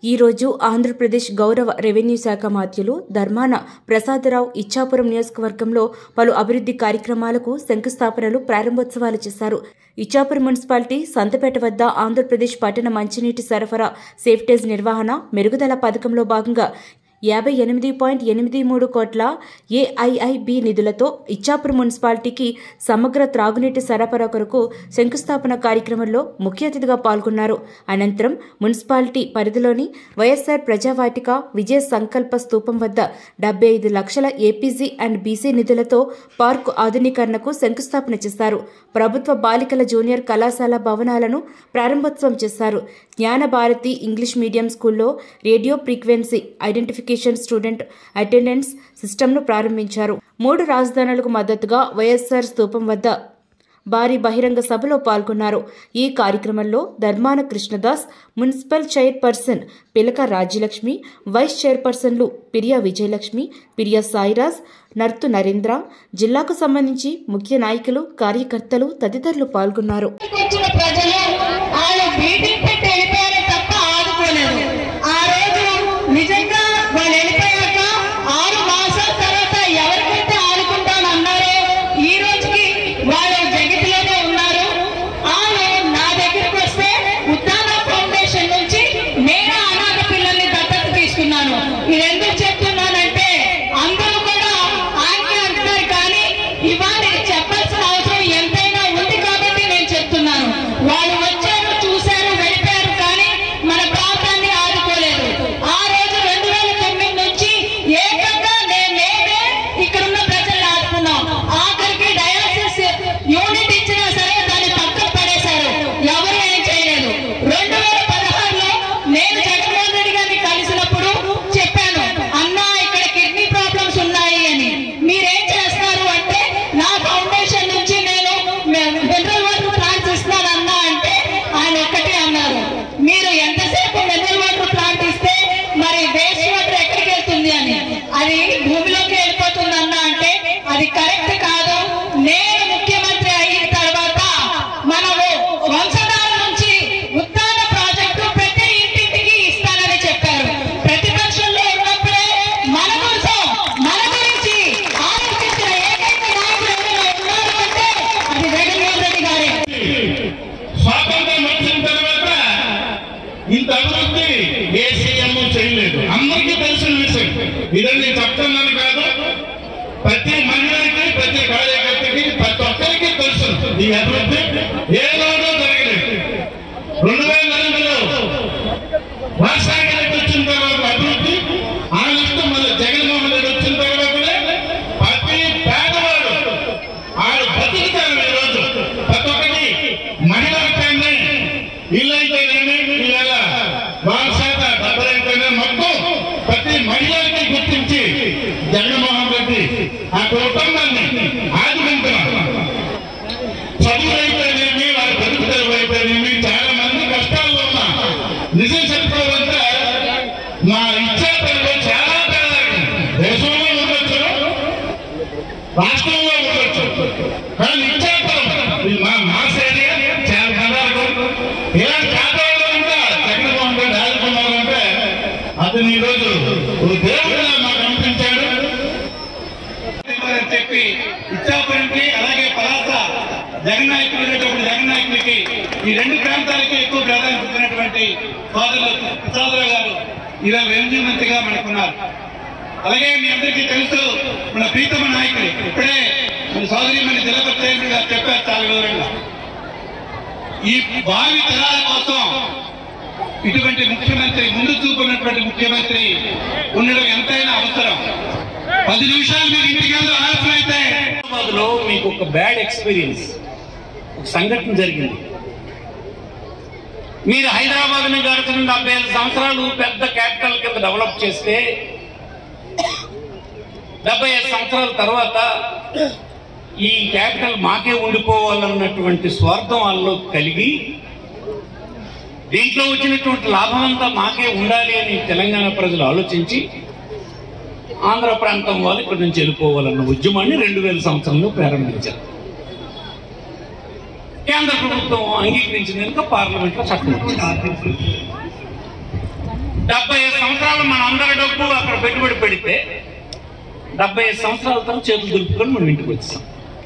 ఈరోజు ఆంధ్రప్రదేశ్ గౌరవ రెవెన్యూ శాఖ మాత్యులు ధర్మాన ప్రసాదరావు ఇచ్చాపురం నియోజకవర్గంలో పలు అభివృద్ధి కార్యక్రమాలకు శంకుస్థాపనలు ప్రారంభోత్సవాలు చేశారు ఇచ్చాపురం మున్సిపాలిటీ సంతపేట వద్ద ఆంధ్రప్రదేశ్ పట్టణ మంచినీటి సరఫరా సేఫ్టేజ్ నిర్వహణ మెరుగుదల పథకంలో భాగంగా యాభై ఎనిమిది పాయింట్ ఎనిమిది మూడు కోట్ల ఏఐఐబి నిధులతో ఇచ్చాపురం మున్సిపాలిటీకి సమగ్ర త్రాగునీటి సరఫరా కొరకు శంకుస్థాపన కార్యక్రమంలో ముఖ్య అతిథిగా పాల్గొన్నారు అనంతరం మున్సిపాలిటీ పరిధిలోని వైఎస్సార్ ప్రజావాటిక విజయ సంకల్ప స్తూపం వద్ద డెబ్బై ఐదు లక్షల ఏపీజీ అండ్ బీసీ నిధులతో పార్కు ఆధునీకరణకు శంకుస్థాపన చేశారు ప్రభుత్వ బాలికల జూనియర్ కళాశాల భవనాలను ప్రారంభోత్సవం చేశారు జ్ఞాన భారతి ఇంగ్లీష్ మీడియం స్కూల్లో radio frequency identification student attendance సిస్టమ్ను ప్రారంభించారు మూడు రాజధానులకు మద్దతుగా వైఎస్సార్ స్తూపం వద్ద భారీ బహిరంగ సభలో పాల్గొన్నారు ఈ కార్యక్రమంలో Dharmana Krishnadas municipal chairperson Pilaka Rajyalakshmi vice చైర్పర్సన్లు పిరియా విజయలక్ష్మి పిరియా సాయిరాజ్ నర్తు నరేంద్ర జిల్లాకు సంబంధించి ముఖ్య నాయకులు కార్యకర్తలు తదితరులు పాల్గొన్నారు వచ్చిన ప్రజలు ఆయన మీటింగ్ పెట్టి వెళ్ళిపోయారు తప్ప ఆదుకోలేదు ఆ రోజు నిజంగా వాళ్ళు వెళ్ళిపోయాక ఆరు మాసాల తర్వాత ఎవరికైతే ఆదుకుంటాను అన్నారో ఈ రోజుకి వాళ్ళు జగతిలోనే ఉన్నారు వాళ్ళు నా దగ్గరికి వస్తే ఉద్దాన ఫౌండేషన్ నుంచి నేను అనాథ పిల్లల్ని దత్తత తీసుకున్నాను ఇది ఎందుకు చెప్తున్నానంటే అందరూ కూడా ఆజ్ఞ అంటున్నారు కానీ ఇవాళ ఇది చెప్పాల్సిన అవసరం ఎంతైనా ఉంది కాబట్టి నేను చెప్తున్నాను వాళ్ళు వచ్చారు చూశారు వెళ్ళిపోయారు కానీ మన ప్రాంతాన్ని ఆదుకోలేదు ఆ రోజు రెండు వేల తొమ్మిది నుంచి ఏకంగా నేను నేనే ఇక్కడ ఉన్న ప్రజల్ని ఆదుకున్నాం ఆఖరికి డయాలసిస్ యూనిట్ ఇచ్చినా సరే దాన్ని పక్కన పడేశారు ఎవరు ఏం చేయలేదు రెండు వేల పదహారులో నేను జగన్మోహన్ రెడ్డి గారిని కలిసినప్పుడు చెప్పాను అన్నా ఇక్కడ కిడ్నీ ప్రాబ్లమ్స్ ఉన్నాయి అని మీరేం చేస్తారు అంటే నా ఫౌండేషన్ నుంచి నేను మినరల్ వాటర్ ప్లాంట్స్ ఇస్తాను అన్నా అంటే ఆయన ఒక్కటే అన్నారు మీరు ఎంతసేపు మినరల్ వాటర్ ప్లాంట్ ఇస్తే మరి వేస్ట్ వాటర్ ఎక్కడికి వెళ్తుంది అని అది భూమిలోకి వెళ్ళిపోతుంది అన్నా అంటే అది కరెక్ట్ కాదు నేను ముఖ్యమంత్రి అయిన తర్వాత మనము వంశధార నుంచి ఉద్దాన ప్రాజెక్టు ప్రతి ఇంటింటికి ఇస్తానని చెప్పారు ప్రతిపక్షంలో ఉన్నప్పుడే మన కోసం మన గురించి ఆలోచించిన ఏకైక నాయకుడు ఎవరైనా ఉన్నారు అంటే అది జగన్మోహన్ రెడ్డి గారే స్వాతంత్రం వచ్చిన తర్వాత ఇంత అభివృద్ధి ఏ సీఎం చేయలేదు అందరికీ తెలిసిన విషయం ఇదని నేను చెప్తున్నాను కాదు ప్రతి మహిళకి ప్రతి కార్యకర్తకి ప్రతి ఒక్కరికి తెలుసు ఈ అభివృద్ధి ఏ రోజు జరగలేదు రెండు వేల ఎనిమిదిలో రాజశేఖర రెడ్డి వచ్చిన తర్వాత అభివృద్ధి ఆ నెక్స్ట్ మళ్ళీ జగన్మోహన్ రెడ్డి వచ్చిన తర్వాతనే ప్రతి పేదవాడు ఆడు బతుకుతారు ఈ రోజు ప్రతి ఒక్కటి మహిళలకైనా ఇల్లు అయితేనేమి ఇవాళ వాళ్ళ శాత డబ్బులు అయితేనే మొత్తం ప్రతి మహిళలకి గుర్తించి జగన్మోహన్ రెడ్డి ఆ కుటుంబాన్ని ఆదుకుంటున్నారు చదువు అయితేనేమి వాళ్ళ బతుకుతారు అయితేనేమి చాలా మంది కష్టాల్లో ఉన్నా నిజం చెప్పుకోవాలంటే మా ఇచ్చేతల్లో చాలా తేడా దేశంలో ఉండొచ్చు రాష్ట్రంలో ఉండొచ్చు కానీ ఇచ్చేతరం ఇది మా మాస్ ఏరియా చాలా కదాలు ఇలాంటి ఖాతాలో ఉంటే జగన్మోహన్ రెడ్డి ఆదుకున్నారంటే అతను ఈరోజు ఓ దేవుడిలా మాకు అనిపించాడు అని చెప్పి ఇచ్చాపురంకి అలాగే పలాస జగన్ నాయకులు ఉండేటప్పుడు జగన్ నాయకులకి ఈ రెండు ప్రాంతాలకి ఎక్కువ ప్రాధాన్యత ఇచ్చినటువంటి సోదరులు ప్రసాదరావు గారు ఈరోజు రెవెన్యూ మంత్రిగా మనకున్నారు అలాగే మీ అందరికీ తెలుసు మన ప్రీతమ నాయకులు ఇప్పుడే మన సోదరి మన జిల్లా చైర్మన్ గారు చెప్పారు చాలా వివరంగా ఈ భావి తరాల కోసం ఇటువంటి ముఖ్యమంత్రి ముందు చూపున్నటువంటి ముఖ్యమంత్రి ఉండడం ఎంతైనా అవసరం పది నిమిషాలు మీరు ఇంటికి వెళ్తే ఆలస్యం అయితే హైదరాబాద్లో మీకు ఒక బ్యాడ్ ఎక్స్పీరియన్స్ ఒక సంఘటన జరిగింది మీరు హైదరాబాద్ ని గడుచున్న డెబ్బై ఐదు సంవత్సరాలు పెద్ద క్యాపిటల్ కింద డెవలప్ చేస్తే డెబ్బై ఐదు సంవత్సరాల తర్వాత ఈ క్యాపిటల్ మాకే ఉండిపోవాలన్నటువంటి స్వార్థం వాళ్ళలో కలిగి దీంట్లో వచ్చినటువంటి లాభం అంతా మాకే ఉండాలి అని తెలంగాణ ప్రజలు ఆలోచించి ఆంధ్ర ప్రాంతం వాళ్ళు ఇక్కడి నుంచి వెళ్ళిపోవాలన్న ఉద్యమాన్ని రెండు వేల సంవత్సరంలో ప్రారంభించారు కేంద్ర ప్రభుత్వం అంగీకరించిన కనుక పార్లమెంట్లో చట్టం వచ్చింది. డెబ్బై ఐదు సంవత్సరాలు మన అందరి డబ్బు అక్కడ పెట్టుబడి పెడితే డెబ్బై ఐదు సంవత్సరాల తర్వాత చేతులు దులుపుకొని మనం ఇంటికి వచ్చాం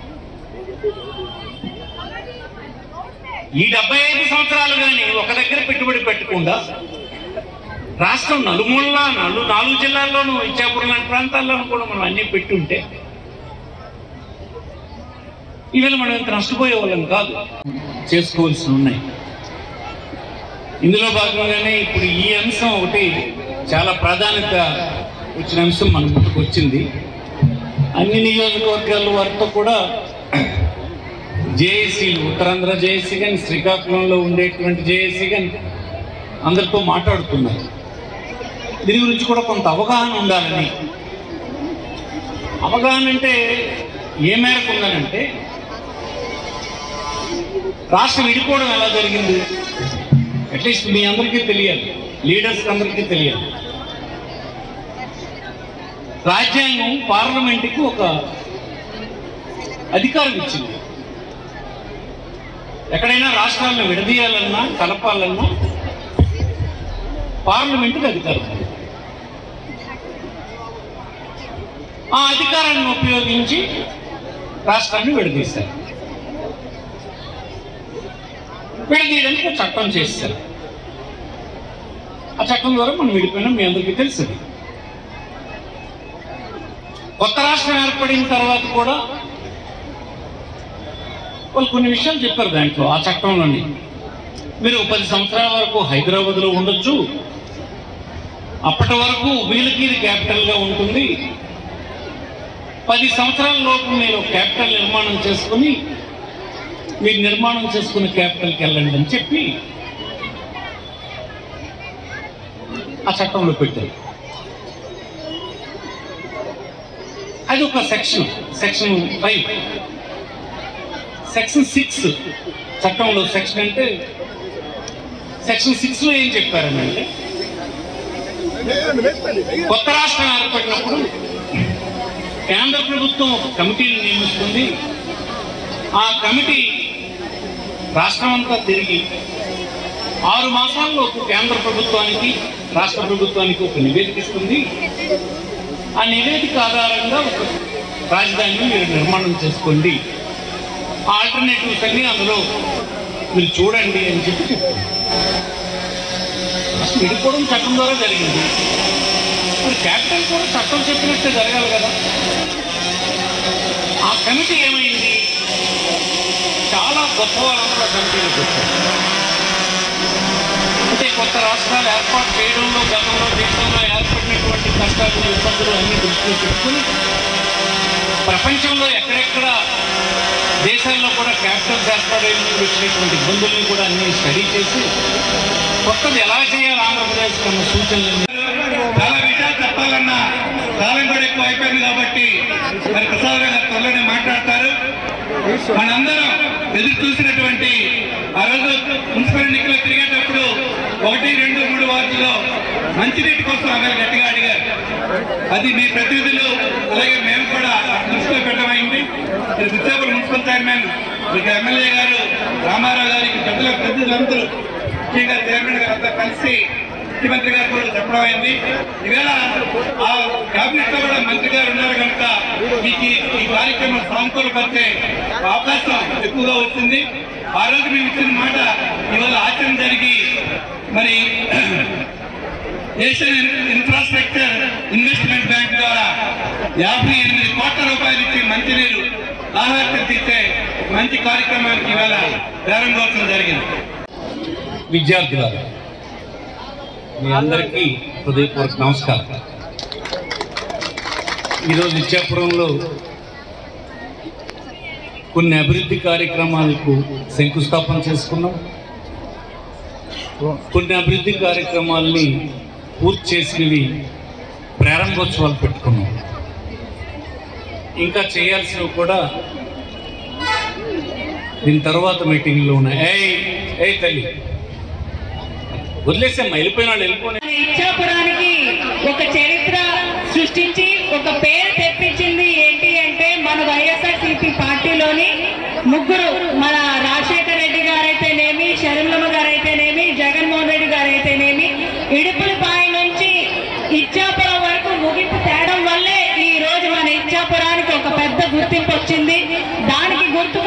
ఈ డెబ్బై ఐదు సంవత్సరాలు కానీ ఒక దగ్గర పెట్టుబడి పెట్టకుండా రాష్ట్రం నలుమూలలా నలు నాలుగు జిల్లాల్లోనూ ఇచ్చాపురం లాంటి ప్రాంతాల్లోనూ కూడా మనం అన్ని పెట్టి ఉంటే ఈవేళ మనం ఇంత నష్టపోయే వాళ్ళం కాదు చేసుకోవాల్సి ఉన్నాయి ఇందులో భాగంగానే ఇప్పుడు ఈ అంశం ఒకటి చాలా ప్రాధాన్యత వచ్చిన అంశం మన ముందుకు వచ్చింది అన్ని నియోజకవర్గాల వారితో కూడా జేఏసీలు ఉత్తరాంధ్ర జేఏసీ కానీ శ్రీకాకుళంలో ఉండేటువంటి జేఏసీ కానీ అందరితో మాట్లాడుతున్నారు దీని గురించి కూడా కొంత అవగాహన ఉండాలని అవగాహన అంటే ఏ మేరకు ఉందనంటే రాష్ట్రం విడిపోవడం ఎలా జరిగింది అట్లీస్ట్ మీ అందరికీ తెలియాలి లీడర్స్ అందరికీ తెలియాలి రాజ్యాంగం పార్లమెంటుకి ఒక అధికారం ఇచ్చింది ఎక్కడైనా రాష్ట్రాలను విడదీయాలన్నా కలపాలన్నా పార్లమెంటుకి అధికారం ఉంది ఆ అధికారాన్ని ఉపయోగించి రాష్ట్రాన్ని విడదీశారు విడదీయడానికి ఒక చట్టం చేశారు ఆ చట్టం ద్వారా మనం విడిపోయినా మీ అందరికీ తెలుసు కొత్త రాష్ట్రం ఏర్పడిన తర్వాత కూడా వాళ్ళు కొన్ని విషయాలు చెప్పారు దాంట్లో ఆ చట్టంలోని మీరు ఒక పది సంవత్సరాల వరకు హైదరాబాద్లో ఉండొచ్చు అప్పటి వరకు వీళ్ళకి క్యాపిటల్ గా ఉంటుంది పది సంవత్సరాల లోపు మీరు క్యాపిటల్ నిర్మాణం చేసుకుని మీరు నిర్మాణం చేసుకున్న క్యాపిటల్కి వెళ్ళండి అని చెప్పి ఆ చట్టంలో పెట్టారు అది ఒక section section five section six చట్టంలో సెక్షన్ అంటే సెక్షన్ సిక్స్ లో ఏం చెప్పారనంటే కొత్త రాష్ట్రం ఏర్పడినప్పుడు కేంద్ర ప్రభుత్వం ఒక కమిటీని నియమిస్తుంది ఆ కమిటీ రాష్ట్రం అంతా తిరిగి ఆరు మాసాల్లోపు కేంద్ర ప్రభుత్వానికి రాష్ట్ర ప్రభుత్వానికి ఒక నివేదిక ఇస్తుంది ఆ నివేదిక ఆధారంగా ఒక రాజధానిని మీరు నిర్మాణం చేసుకోండి ఆల్టర్నేటివ్స్ అన్ని అందులో మీరు చూడండి అని చెప్పి చెప్తారు అసలు విడిపోవడం చట్టం ద్వారా జరిగింది మరి క్యాపిటల్ కూడా చట్టం చెప్పినట్టే జరగాలి కదా ఆ కమిటీ ఏమైంది చాలా గొప్ప వాళ్ళందరూ ఆ కమిటీలోకి వచ్చారు అంటే కొత్త రాష్ట్రాలు ఏర్పాటు చేయడంలో గతంలో దేశంలో ఏర్పడినటువంటి కష్టాలు ఇబ్బందులు అన్ని దృష్టిలో పెట్టుకుని ప్రపంచంలో ఎక్కడెక్కడ దేశాల్లో కూడా క్యాపిటల్స్ ఏర్పాటైన వచ్చినటువంటి ఇబ్బందుల్ని కూడా అన్ని స్టడీ చేసి కొత్తది ఎలా చేయాలి ఆంధ్రప్రదేశ్ కన్న సూచనలు చాలా విషయాలు చెప్పాలన్నా కాలం కూడా ఎక్కువ అయిపోయింది కాబట్టి మరి ప్రసాద్ గారు త్వరలోనే మాట్లాడతారు మనందరం ఎదురు చూసినటువంటి ఆ రోజు మున్సిపల్ ఎన్నికలు తిరిగేటప్పుడు ఒకటి రెండు మూడు వార్డుల్లో మంచినీటి కోసం ఆమె గట్టిగా అడిగారు అది మీ ప్రతినిధులు అలాగే మేము కూడా దృష్టిలో పెట్టమైంది మరి విశాఖపట్నం మున్సిపల్ చైర్మన్ ఇక ఎమ్మెల్యే గారు రామారావు గారికి పెద్దల ప్రతినిధులందరూ ముఖ్యంగా చైర్మన్ గారు అంతా కలిసి ముఖ్యమంత్రి గారు కూడా చెప్పడం అయింది ఈవేళ ఆ కేబినెట్ లో కూడా మంత్రి గారు ఉన్నారు కనుక మీకు ఈ- ఈ కార్యక్రమం సానుకూలపరిచే అవకాశం ఎక్కువగా వచ్చింది ఆ రోజు మేము ఇచ్చిన మాట ఇవాళ ఆచరణ జరిగి మరి ఏషియన్ ఇన్ఫ్రాస్ట్రక్చర్ ఇన్వెస్ట్మెంట్ బ్యాంక్ ద్వారా యాభై ఎనిమిది కోట్ల రూపాయలు ఇచ్చి మంచినీరు ఆహారం తీసే మంచి కార్యక్రమానికి ఇవాళ ప్రారంభోత్సవం జరిగింది విద్యార్థులారా మీ అందరికీ హృదయపూర్వక నమస్కారం ఈరోజు ఇచ్చాపురంలో కొన్ని అభివృద్ధి కార్యక్రమాలకు శంకుస్థాపన చేసుకున్నాం కొన్ని అభివృద్ధి కార్యక్రమాల్ని పూర్తి చేసినవి ప్రారంభోత్సవాలు పెట్టుకున్నాం ఇంకా చేయాల్సినవి కూడా దీని తర్వాత మీటింగ్లో ఉన్నాయి ఏయ్ ఏయ్ తల్లి వదిలేసాం వెళ్ళిపోయిన వాళ్ళు వెళ్ళిపోయిన ఇచ్చాపురానికి ఒక చరిత్ర సృష్టించి ఒక పేరు తెప్పించింది ఏంటి అంటే మన వైఎస్ఆర్సీపీ పార్టీలోని ముగ్గురు మన రాజశేఖర రెడ్డి గారైతేనేమి షర్మిలమ్మ గారైతేనేమి జగన్మోహన్ రెడ్డి గారైతేనేమి ఇడుపులపాయలో పెద్ద గుర్తింపు వచ్చింది దానికి గుర్తు